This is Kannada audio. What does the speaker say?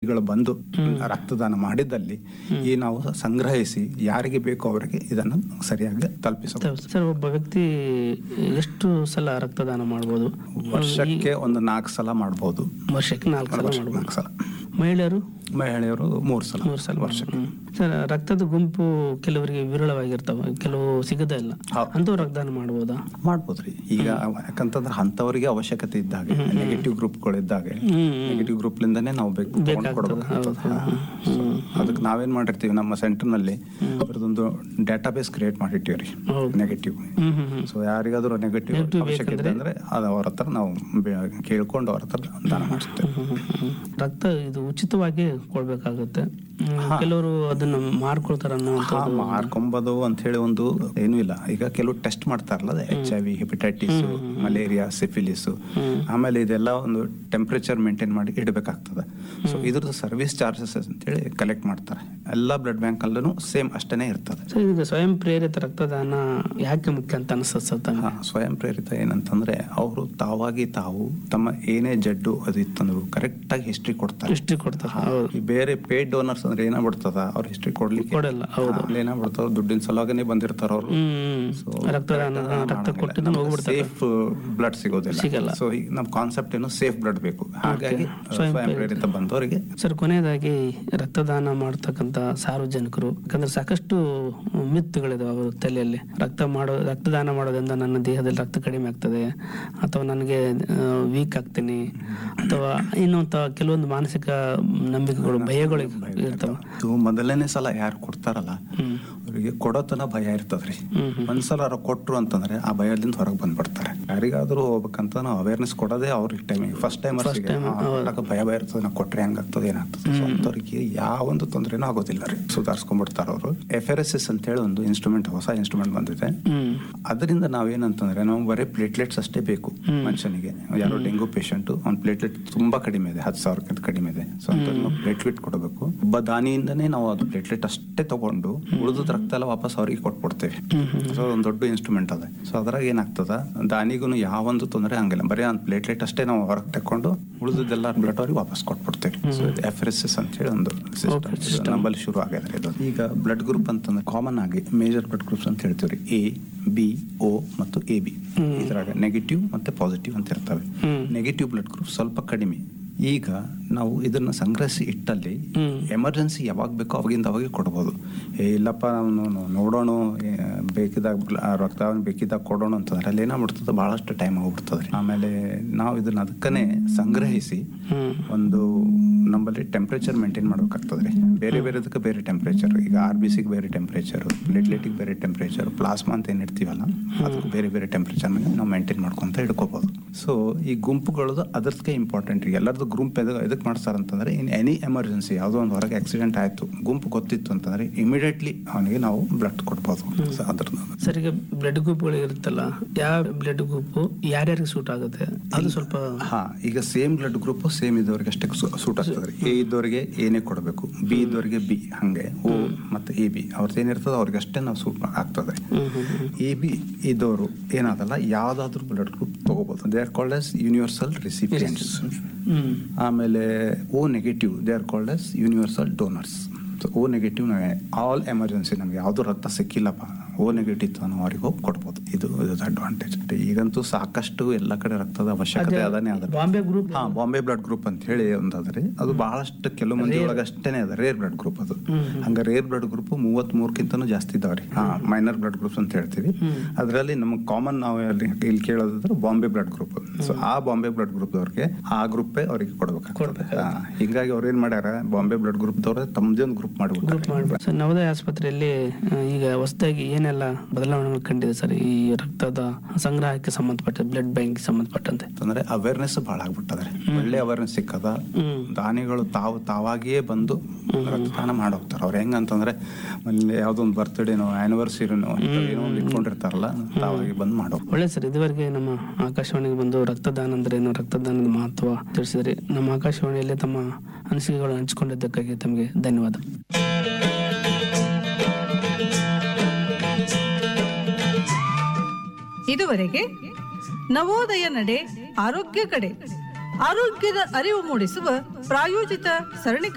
ವ್ಯಕ್ತಿಗಳು ಬಂದು ರಕ್ತದಾನ ಮಾಡಿದ್ದಲ್ಲಿ ಈ ನಾವು ಸಂಗ್ರಹಿಸಿ ಯಾರಿಗೆ ಬೇಕೋ ಅವರಿಗೆ ಇದನ್ನು ಸರಿಯಾಗಿ ತಲುಪಿಸಬಹುದು ಸರ್ ಒಬ್ಬ ವ್ಯಕ್ತಿ ಎಷ್ಟು ಸಲ ರಕ್ತದಾನ ಮಾಡ್ಬೋದು ವರ್ಷಕ್ಕೆ ಒಂದು ನಾಲ್ಕು ಸಲ ಮಾಡ್ಬೋದು ವರ್ಷಕ್ಕೆ ನಾಲ್ಕು ಸಲ ಮಾಡ್ಬೋದು ನಾಲ್ಕು ಸಲ ಮಹಿಳೆಯರು ಮಹಿಳೆಯರು ಮೂರು ಸಲ ಮೂರು ಸಲ ವರ್ಷಕ್ಕೆ ಹ್ಮ್. ಸರ್ ರಕ್ತದ ಗುಂಪು ಕೆಲವರಿಗೆ ವಿರಳವಾಗಿರ್ತಾವ ಕೆಲವು ಸಿಗದೇ ಇಲ್ಲ ಹೌದು. ಅಂತೂ ರಕ್ತದಾನ ಮಾಡ್ಬೋದಾ ಮಾಡ್ಬೋದ್ರಿ ಈಗ ಯಾಕಂತಂದ್ರೆ ಅಂತವರಿಗೆ ಅವಶ್ಯಕತೆ ಇದ್ದಾಗ ನೆಗೆಟಿವ್ ಗ್ರೂಪ್ಗಳು ಇದ್ದಾಗ ನೆಗೆಟಿವ್ ಗ್ರೂಪ್ ಲಿಂದಾನೇ ನಾವು ಬೇಕು ತಗೊಂಡ್ ಕೊಡ್ಬೇಕಾಗ್ತದೆ. ಹಾ. So, ಅದಕ್ಕೆ ನಾವೇನ್ ಮಾಡಿರ್ತೀವಿ ನಮ್ಮ ಸೆಂಟರ್ ನಲ್ಲಿ ಅದ್ರದೊಂದು ಡೇಟಾಬೇಸ್ ಕ್ರಿಯೇಟ್ ಮಾಡಿಟ್ಟಿವ್ರಿ ಹೌದು. ನೆಗೆಟಿವ್ ಹ್ಮ್ ಹ್ಮ್ ಹ್ಮ್ ಸೊ ಯಾರಿಗಾದ್ರೂ ನೆಗೆಟಿವ್ Negative ಅವಶ್ಯಕತೆ ಅಂದ್ರೆ ಅದು ಅವ್ರ ಹತ್ರ ನಾವು ಬೆ- ಕೇಳ್ಕೊಂಡು ಅವ್ರ ಹತ್ರ ದಾನ ಮಾಡಿಸ್ತೇವೆ ಹ್ಮ್, ಹ್ಮ್, ಹ್ಮ್. ರಕ್ತ ಇದು ಉಚಿತವಾಗಿ ಕೊಡ್ಬೇಕಾಗುತ್ತೆ ಹ್ಮ್, ಕೆಲವರು ಅದನ್ನ ಮಾರ್ಕೊಳ್ತಾರ ಹಾ ಅನ್ನುವಂಥದ್ದು ಮಾರ್ಕೊಂಬೋದು ಅಂತ ಹೇಳಿ ಒಂದು ಏನೂ ಇಲ್ಲ ಈಗ ಕೆಲವು ಟೆಸ್ಟ್ ಮಾಡ್ತಾರಲ್ಲ H I V hepatitis malaria syphilis ಆಮೇಲೆ ಇದೆಲ್ಲ ಒಂದು ಟೆಂಪರೇಚರ್ ಮೇಂಟೈನ್ ಮಾಡಿ ಇಡಬೇಕಾಗ್ತದೆ ಸೊ ಇದ್ರದ್ದು ಸರ್ವಿಸ್ ಚಾರ್ಜಸ್ ಅಂತೇಳಿ ಕಲೆಕ್ಟ್ ಮಾಡ್ತಾರೆ ಎಲ್ಲ ಬ್ಲಡ್ ಬ್ಯಾಂಕ್ ಅಲ್ಲೂ ಸೇಮ್ ಅಷ್ಟೇ ಇರ್ತದೆ ಸರ್ ಈಗ ಸ್ವಯಂ ಪ್ರೇರಿತ ರಕ್ತದಾನ ಯಾಕೆ ಮುಖ್ಯ ಅಂತ ಅನಿಸ್ತದೆ ಸರ್ ತಮಗೆ? ಹಾ, ಸ್ವಯಂ ಪ್ರೇರಿತ ಏನಂತಂದ್ರೆ ಅವರು ತಾವಾಗಿ ತಾವು ತಮ್ಮ ಏನೇ ಜಡ್ಡು ಅದು ಇತ್ತಂದ್ರು ಕರೆಕ್ಟ್ ಆಗಿ ಹಿಸ್ಟ್ರಿ ಕೊಡ್ತಾರೆ ಹಿಸ್ಟ್ರಿ ಕೊಡ್ತಾರೆ ಹೌದು ಈ ಬೇರೆ ಪೇಡ್ ಡೋನರ್ಸ್ ಅಂದ್ರೆ ಏನಾಗ್ಬಿಡ್ತದ ಅವ್ರ ಹಿಸ್ಟ್ರಿ ಕೊಡ್ಲಿಕ್ಕೆ ಕೊಡಲ್ಲ ಹೌದು ಅಲ್ಲಿ ಏನಾಗ್ಬಿಡ್ತಾವ ದುಡ್ಡಿನ ಸಲುವಾಗನೇ ಬಂದಿರ್ತಾರ ಅವರು ಹ್ಮ್ ರಕ್ತದಾನ ರಕ್ತ ಕೊಟ್ಟಿದ್ದು ಹೋಗ್ಬಿಡ್ತಾರೆ ಸೇಫ್ ಬ್ಲಡ್ ಸಿಗೋದಿಲ್ಲ ಸಿಗಲ್ಲ. ಸೊ ಈಗ ನಮ್ಮ ಕಾನ್ಸೆಪ್ಟ್ ಏನು ಸೇಫ್ ಬ್ಲಡ್ ಬೇಕು ಹಾಗಾಗಿ ಸ್ವಯಂ ಸ್ವಯಂ ಪ್ರೇರಿತ ಬಂದವರಿಗೆ ಸರ್ ಕೊನೆಯದಾಗಿ ರಕ್ತದಾನ ಮಾಡ್ತಕ್ಕಂಥ ಸಾರ್ವಜನಿಕರು ಯಾಕಂದ್ರೆ ಸಾಕಷ್ಟು ಮಿತ್ತುಗಳಿದಾವೆ ಅವ್ರ ತಲೆಯಲ್ಲಿ ರಕ್ತ ಮಾಡೋ ರಕ್ತದಾನ ಮಾಡೋದ್ರಿಂದ ನನ್ನ ದೇಹದಲ್ಲಿ ರಕ್ತ ಕಡಿಮೆ ಆಗ್ತದೆ ಅಥವಾ ನನಗೆ ವೀಕ್ ಆಗ್ತೀನಿ ಅಥವಾ ಇನ್ನೊಂತ ಕೆಲವೊಂದು ಮಾನಸಿಕ ನಂಬಿಕೆಗಳು ಭಯಗಳು ಇರ್ತವೆ ಇದು ಮೊದಲನೇ ಸಲ ಯಾರು ಕೊಡ್ತಾರಲ್ಲ ಹ್ಮ್ ಅವರಿಗೆ ಕೊಡೋತನ ಭಯ ಇರ್ತದ್ರಿ ಹ್ಮ್ ಹ್ಮ್ ಒಂದ್ಸಲ ಅವ್ರು ಕೊಟ್ರು ಅಂತಂದ್ರೆ ಆ ಭಯದಿಂದ ಹೊರಗೆ ಬಂದ್ಬಿಡ್ತಾರೆ ಯಾರಿಗಾದ್ರೂ ಹೋಗ್ಬೇಕಂತ ನಾವು ಅವೇರ್ನೆಸ್ ಕೊಡೋದೇ ಅವ್ರಿಗೆ ಟೈಮಿಗೆ ಫಸ್ಟ್ ಟೈಮ್ ಭಯ ಭಯ ಇರ್ತದೆ ನಾವು ಕೊಟ್ರೆ ಹೆಂಗಾಗ್ತದೆ ಏನಾಗ್ತದೆ ಸೊ ಅಂಥವ್ರಿಗೆ ಯಾವೊಂದು ತೊಂದರೆನೂ ಆಗೋದಿಲ್ಲ ರೀ ಸುಧಾರಿಸ್ಕೊಂಡ್ಬಿಡ್ತಾರೆ ಅವರು ಎಫ್ ಆರ್ ಎಸ್ ಎಸ್ ಅಂತ ಹೇಳಿ ಒಂದು ಇನ್ಸ್ಟ್ರೂಮೆಂಟ್ ಹೊಸ ಇನ್ಸ್ಟ್ರೂಮೆಂಟ್ ಬಂದಿದೆ ಹ್ಮ್ ಅದರಿಂದ ನಾವೇನಂತಂದ್ರೆ ನಾವು ಬರೀ ಪ್ಲೇಟ್ಲೆಟ್ಸ್ ಅಷ್ಟೇ ಬೇಕು ಮನುಷ್ಯನಿಗೆ ಯಾರೋ ಡೆಂಗು ಪೇಷಂಟ್ ಅವ್ನ ಪ್ಲೇಟ್ಲೆಟ್ ತುಂಬಾ ಕಡಿಮೆ ಇದೆ ಹತ್ತು ಸಾವಿರಕ್ಕಿಂತ ಕಡಿಮೆ ಇದೆ ಸೊ ಅಂತ ನಾವು ಪ್ಲೇಟ್ಲೆಟ್ ಕೊಡಬೇಕು ಒಬ್ಬ ದಾನಿಯಿಂದನೇ ನಾವು ಅದು ಪ್ಲೇಟ್ಲೆಟ್ ಅಷ್ಟೇ ತಗೊಂಡು ಉಳಿದ ರಕ್ತ ಎಲ್ಲ ವಾಪಸ್ ಅವ್ರಿಗೆ ಕೊಟ್ಬಿಡ್ತೇವೆ ಸೊ ಒಂದು ದೊಡ್ಡ ಇನ್ಸ್ಟ್ರೂಮೆಂಟ್ ಅದ ಸೊ ಅದ್ರಾಗ ಏನಾಗ್ತದ ದಾನಿಗೂ ಯಾವೊಂದು ತೊಂದರೆ ಹಂಗಿಲ್ಲ ಬರೀ ಒಂದು ಪ್ಲೇಟ್ಲೆಟ್ ಅಷ್ಟೇ ನಾವು ಹೊರಗೆ ತಕೊಂಡು ಉಳಿದದೆಲ್ಲ ಬ್ಲಡ್ ಅವ್ರಿಗೆ ವಾಪಸ್ ಕೊಟ್ಬಿಡ್ತೇವೆ ಸೊ ಎಫ್ ಎಸ್ ಎಸ್ ಅಂತ ಹೇಳಿ ಒಂದು ಸಿಸ್ಟಮ್ ನಮ್ಮಲ್ಲಿ ಶುರು ಆಗಿದೆ ಇದು ಈಗ ಬ್ಲಡ್ ಗ್ರೂಪ್ ಅಂತಂದ್ರೆ ಕಾಮನ್ ಆಗಿ ಮೇಜರ್ ಬ್ಲಡ್ ಗ್ರೂಪ್ಸ್ ಅಂತ ಹೇಳ್ತೀವಿ ಎ ಬಿ ಓ ಮತ್ತು ಎ ಬಿ ಇದ್ರಾಗ ನೆಗೆಟಿವ್ ಮತ್ತೆ ಪಾಸಿಟಿವ್ ಅಂತ ಇರ್ತವೆ ಹ್ಮ್. ನೆಗೆಟಿವ್ ಬ್ಲಡ್ ಗ್ರೂಪ್ ಸ್ವಲ್ಪ ಕಡಿಮೆ ಈಗ ನಾವು ಇದನ್ನ ಸಂಗ್ರಹಿಸಿ ಇಟ್ಟಲ್ಲಿ ಹ್ಮ್. ಎಮರ್ಜೆನ್ಸಿ ಯಾವಾಗ ಬೇಕೋ ಅವಾಗಿಂದ ಅವಾಗೆ ಕೊಡ್ಬೋದು ಏ ಇಲ್ಲಪ್ಪ ನಾವು ನೋಡೋಣ ಏ, ಬೇಕಿದಾಗ ಬ್ಲ- ರಕ್ತ ಬೇಕಿದ್ದಾಗ ಕೊಡೋಣ ಅಂತಂದ್ರೆ ಅಲ್ಲಿ ಏನಾಗ್ಬಿಡ್ತದೆ ಬಹಳಷ್ಟು ಟೈಮ್ ಹೋಗ್ಬಿಡ್ತದೆ ರೀ. ಆಮೇಲೆ ನಾವು ಇದನ್ನ ಅದಕ್ಕನೆ ಸಂಗ್ರಹಿಸಿ ಹ್ಮ್ ಒಂದು ನಮ್ಮಲ್ಲಿ ಟೆಂಪ್ರೇಚರ್ ಮೇಂಟೈನ್ ಮಾಡ್ಬೇಕಾಗ್ತದೆ ರೀ ಬೇರೆ ಬೇರೆದಕ್ಕೆ ಬೇರೆ ಟೆಂಪ್ರೇಚರ್ ಈಗ ಆರ್ ಬಿ ಸಿಗೆ ಬೇರೆ ಟೆಂಪ್ರೇಚರ್ ಪ್ಲೇಟ್ಲೆಟಿಗೆ ಬೇರೆ ಟೆಂಪ್ರೇಚರ್ ಪ್ಲಾಸ್ಮಾ ಅಂತ ಏನು ಇಡ್ತೀವಲ್ಲ ಅದಕ್ಕೆ ಬೇರೆ ಬೇರೆ ಟೆಂಪ್ರೇಚರ್ ನಾವು ಮೇಂಟೈನ್ ಮಾಡ್ಕೊಂತ ಹಿಡ್ಕೋಬಹುದು ಸೊ ಈ ಗುಂಪುಗಳದು ಅದಕ್ಕೆ ಇಂಪಾರ್ಟೆಂಟ್ ರೀ ಎಲ್ಲರದ್ದು ಗುಂಪು ಎದಕ್ಕೆ ಎದಕ್ಕೆ ಮಾಡ್ತಾರೆ ಅಂತಂದ್ರೆ ಇನ್ ಎನಿ ಎಮರ್ಜೆನ್ಸಿ ಯಾವುದೋ ಒಂದು ಹೊರಗೆ ಆಕ್ಸಿಡೆಂಟ್ ಆಯಿತು ಗುಂಪು ಗೊತ್ತಿತ್ತು ಅಂತಂದ್ರೆ ಇಮಿಡಿಯೇಟ್ಲಿ ಅವನಿಗೆ ನಾವು ಬ್ಲಡ್ ಕೊಡ್ಬೋದು ಸೊ ಅದ್ರದ್ದು ಸರ್ ಈಗ ಬ್ಲಡ್ ಗ್ರೂಪ್ಗಳು ಇರುತ್ತಲ್ಲ ಯಾವ ಬ್ಲಡ್ ಗ್ರೂಪ್ ಯಾರ್ಯಾರಿಗೆ ಸೂಟ್ ಆಗುತ್ತೆ ಅದು ಸ್ವಲ್ಪ ಹಾ ಈಗ ಸೇಮ್ ಬ್ಲಡ್ ಗ್ರೂಪ್ ಸೇಮ್ ಇದ್ದವರಿಗೆ ಅಷ್ಟೇ ಸೂಟ್ ಆಗ್ತದೆ ರೀ ಎ ಇದ್ದವರಿಗೆ ಏನೇ ಕೊಡಬೇಕು ಬಿ ಇದ್ದವರಿಗೆ ಬಿ ಹಂಗೆ ಓ ಮತ್ತೆ ಎ ಬಿ ಅವ್ರದ್ದು ಏನಿರ್ತದೆ ಅವ್ರಿಗೆ ಅಷ್ಟೇ ನಾವು ಸೂಟ್ ಆಗ್ತದೆ ಹ್ಮ್ ಹ್ಮ್ ಹ್ಮ್ ಎ ಬಿ ಇದ್ದವರು ಏನಾದಲ್ಲ ಯಾವ್ದಾದ್ರು ಬ್ಲಡ್ ಗ್ರೂಪ್ ತಗೋಬಹುದು they are called as universal recipients ಹ್ಮ್ ಆಮೇಲೆ O negative they are called as universal donors O negative all emergency ನಮ್ಗೆ ಯಾವ್ದು ರಕ್ತ ಸಿಕ್ಕಿಲ್ಲಪ್ಪ ಓ ನೆಗೆಟಿವ್ ನಾವು ಅವ್ರಿಗೆ ಹೋಗಿ ಕೊಡ್ಬೋದು ಇದು ಇದು ಅಡ್ವಾಂಟೇಜ್ ಈಗಂತೂ ಸಾಕಷ್ಟು ಎಲ್ಲ ಕಡೆ ರಕ್ತದ ಅವಶ್ಯಕತೆ ಅದಾನೆ ಅದ ಬಾಂಬೆ ಗ್ರೂಪ್ ಹಾ ಬಾಂಬೆ ಬ್ಲಡ್ ಗ್ರೂಪ್ ಅಂತ ಹೇಳಿ ಒಂದು ಅದ್ರಿ ಅದು ಬಹಳಷ್ಟು ಕೆಲವು ಮಂದಿ ಒಳಗೆ ಅಷ್ಟೇನೆ ಅದ ರೇರ್ ಬ್ಲಡ್ ಗ್ರೂಪ್ ಅದು ಹಂಗ ರೇರ್ ಬ್ಲಡ್ ಗ್ರೂಪ್ ಮೂವತ್ತ್ ಮೂರಕ್ಕಿಂತನೂ ಜಾಸ್ತಿ ಇದಾವ್ರಿ ಹಾ ಮೈನರ್ ಬ್ಲಡ್ ಗ್ರೂಪ್ಸ್ ಅಂತ ಹೇಳ್ತೀವಿ ಅದರಲ್ಲಿ ನಮ್ಗೆ ಕಾಮನ್ ನಾವು ಅಲ್ಲಿ ಇಲ್ಲಿ ಕೇಳೋದಾದ್ರೆ ಬಾಂಬೆ ಬ್ಲಡ್ ಗ್ರೂಪ್ ಸೊ ಆ ಬಾಂಬೆ ಬ್ಲಡ್ ಗ್ರೂಪ್ ದವ್ರಿಗೆ ಆ ಗ್ರೂಪೇ ಅವ್ರಿಗೆ ಕೊಡ್ಬೇಕಾಗ್ತದೆ ಹಾ, ಹಿಂಗಾಗಿ ಅವ್ರು ಏನ್ ಮಾಡ್ಯಾರ ಬಾಂಬೆ ಬ್ಲಡ್ ಗ್ರೂಪ್ ದವ್ರ ತಮ್ಮದೇ ಒಂದು ಗ್ರೂಪ್ ಗ್ರೂಪ್ ಮಾಡ್ಬಿಟ್ಟಾರೆ ಮಾಡ್ಬೇಕು ಸರ್ ನವೋದಯ ಆಸ್ಪತ್ರೆಯಲ್ಲಿ ಆ, ಈಗ ಹೊಸದಾಗಿ ಏನೆಲ್ಲ ಬದಲಾವಣೆಗಳು ಕಂಡಿದೆ ಸರ್ ಈ ರಕ್ತದ ಸಂಗ್ರಹಕ್ಕೆ ಸಂಬಂಧಪಟ್ಟ ಬ್ಲಡ್ ಬ್ಯಾಂಕ್ ಸಂಬಂಧಪಟ್ಟಂತೆ ಅಂತಂದ್ರೆ ಅವೇರ್ನೆಸ್ ಬಹಳ ಆಗ್ಬಿಟ್ಟದ್ರಿ ಒಳ್ಳೆ ಅವೇರ್ನೆಸ್ ಸಿಕ್ಕದ ಹ್ಮ್ ದಾನಿಗಳು ತಾವು ತಾವಾಗಿಯೇ ಬಂದು ರಕ್ತದಾನ ಮಾಡೋಗ್ತಾರೆ ಅವ್ರು ಹೆಂಗಂತಂದ್ರೆ ಅಲ್ಲಿ ಯಾವ್ದೋ ಒಂದು ಬರ್ತ್ಡೇನೋ ಆನಿವರ್ಸರಿನೋ ಏನೋ ಒಂದು ಇಟ್ಕೊಂಡಿರ್ತಾರಲ್ಲ ತಾವಾಗಿ ಬಂದು ಮಾಡೋ ಒಳ್ಳೆ ಸರ್ ಇದುವರೆಗೆ ನಮ್ಮ ಆಕಾಶವಾಣಿಗೆ ಬಂದು ರಕ್ತದಾನ ಅಂದ್ರೆ ಏನು ರಕ್ತದಾನದ ಮಹತ್ವ ತಿಳಿಸಿದ್ರಿ ನಮ್ಮ ಆಕಾಶವಾಣಿಯಲ್ಲಿ ತಮ್ಮ ಅನಿಸಿಕೆಗಳು ಹಂಚಿಕೊಂಡಿದ್ದಕ್ಕಾಗಿ ತಮಗೆ ಧನ್ಯವಾದ ಇದುವರೆಗೆ ನವೋದಯ ನಡೆ ಆರೋಗ್ಯ ಕಡೆ ಆರೋಗ್ಯದ ಅರಿವು ಮೂಡಿಸುವ ಪ್ರಾಯೋಜಿತ ಸರಣಿ